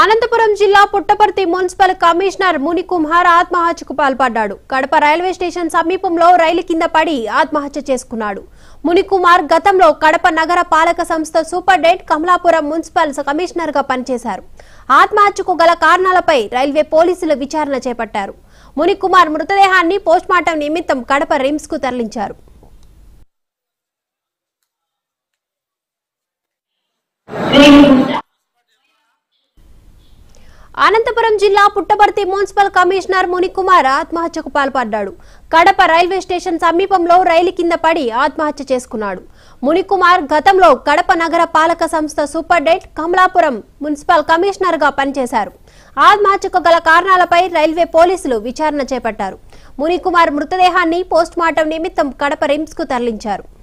అనంతపురం జిల్లా Puttaparthi municipal commissioner ముని కుమార్ ఆత్మహత్యకు పాల్పడ్డాడు కడప రైల్వే స్టేషన్ సమీపంలో రైలు కింద పడి ఆత్మహత్య చేసుకున్నాడు ముని కుమార్ గతంలో కడప నగర పాలక సంస్థ సూపరింటెండెంట్ కమలాపురం మున్సిపల్ కమిషనర్ గా పనిచేశారు ఆత్మహత్యకు గల కారణాలపై రైల్వే పోలీసులు విచారణ చేపట్టారు ముని కుమార్ మృతదేహాన్ని పోస్ట్మార్టం నిమిత్తం కడప రిమ్స్ కు తరలించారు అనంతపురం జిల్లా పుట్టపర్తి మున్సిపల్ కమిషనర్ మునికుమార్ ఆత్మహత్యకు పాల్పడ్డాడు కడప రైల్వే స్టేషన్ సమీపంలో రైలు కింద పడి ఆత్మహత్య చేసుకున్నాడు మునికుమార్ గతంలో కడప నగర పాలక సంస్థ సూపరింటెండెంట్ కమలాపురం మున్సిపల్ కమిషనర్ గా పనిచేశారు ఆత్మహత్యకు గల కారణాలపై రైల్వే పోలీసులు విచారణ చేపట్టారు మునికుమార్ మృతదేహాన్ని పోస్ట్మార్టం నిమిత్తం కడప రిమ్స్ కు తరలించారు